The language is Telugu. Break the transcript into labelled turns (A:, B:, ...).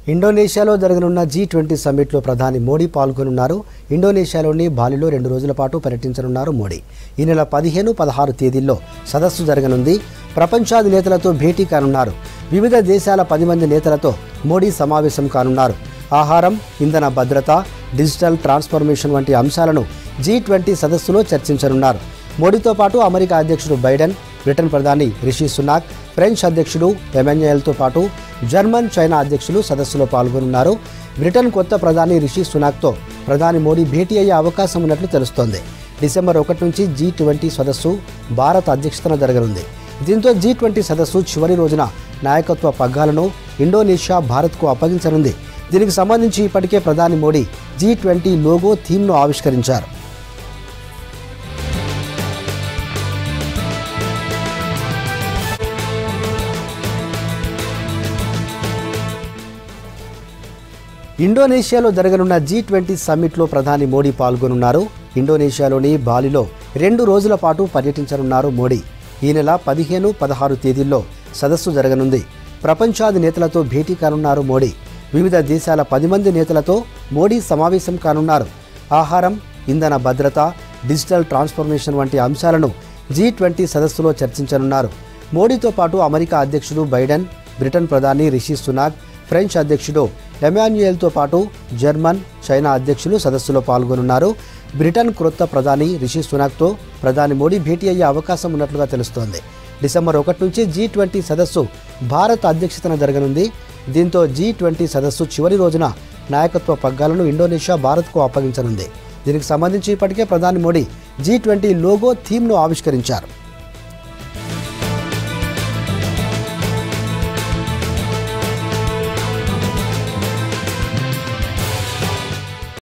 A: ఇండోనేషియాలో జరగనున్న జీ ట్వంటీ సమ్మిట్లో ప్రధాని మోడీ పాల్గొనున్నారు ఇండోనేషియాలోని బాలిలో రెండు రోజుల పాటు పర్యటించనున్నారు మోడీ ఈ నెల పదిహేను పదహారు తేదీల్లో సదస్సు జరగనుంది ప్రపంచాధినేతలతో భేటీ కానున్నారు వివిధ దేశాల పది మంది నేతలతో మోడీ సమావేశం కానున్నారు ఆహారం ఇంధన భద్రత డిజిటల్ ట్రాన్స్ఫర్మేషన్ వంటి అంశాలను జీ ట్వంటీ సదస్సులో చర్చించనున్నారు మోడీతో పాటు అమెరికా అధ్యక్షుడు బైడెన్ బ్రిటన్ ప్రధాని రిషి సునాక్ ఫ్రెంచ్ అధ్యక్షుడు ఎమాన్యుయల్తో పాటు జర్మన్ చైనా అధ్యక్షులు సదస్సులో పాల్గొనున్నారు బ్రిటన్ కొత్త ప్రధాని రిషి సునాక్తో ప్రధాని మోడీ భేటీ అయ్యే అవకాశం ఉన్నట్లు తెలుస్తోంది డిసెంబర్ ఒకటి నుంచి జీ ట్వంటీ సదస్సు భారత్ అధ్యక్షతన జరగనుంది దీంతో జీ ట్వంటీ సదస్సు చివరి రోజున నాయకత్వ పగ్గాలను ఇండోనేషియా భారత్కు అప్పగించనుంది దీనికి సంబంధించి ఇప్పటికే ప్రధాని మోడీ జీ ట్వంటీ లోగో థీమ్ను ఆవిష్కరించారు ఇండోనేషియాలో జరగనున్న జీ ట్వంటీ సమ్మిట్లో ప్రధాని మోడీ పాల్గొనున్నారు ఇండోనేషియాలోని బాలిలో రెండు రోజుల పాటు పర్యటించనున్నారు మోడీ ఈ నెల పదిహేను పదహారు తేదీల్లో సదస్సు జరగనుంది ప్రపంచాధినేతలతో భేటీ కానున్నారు మోడీ వివిధ దేశాల పది మంది నేతలతో మోడీ సమావేశం కానున్నారు ఆహారం ఇంధన భద్రత డిజిటల్ ట్రాన్స్ఫర్మేషన్ వంటి అంశాలను జీ ట్వంటీ సదస్సులో చర్చించనున్నారు మోడీతో పాటు అమెరికా అధ్యక్షుడు బైడెన్ బ్రిటన్ ప్రధాని రిషి సునాక్ ఫ్రెంచ్ అధ్యక్షుడు ఎమాన్యుయల్తో పాటు జర్మన్ చైనా అధ్యక్షులు సదస్సులో పాల్గొనున్నారు బ్రిటన్ క్రొత్త ప్రధాని రిషి సునాక్తో ప్రధాని మోడీ భేటీ అయ్యే అవకాశం ఉన్నట్లుగా తెలుస్తోంది డిసెంబర్ ఒకటి నుంచి జీ ట్వంటీ సదస్సు భారత్ అధ్యక్షతన జరగనుంది దీంతో జీ ట్వంటీ సదస్సు చివరి రోజున నాయకత్వ పగ్గాలను ఇండోనేషియా భారత్కు అప్పగించనుంది దీనికి సంబంధించి ఇప్పటికే ప్రధాని మోడీ జీ ట్వంటీ లోగో థీమ్ను ఆవిష్కరించారు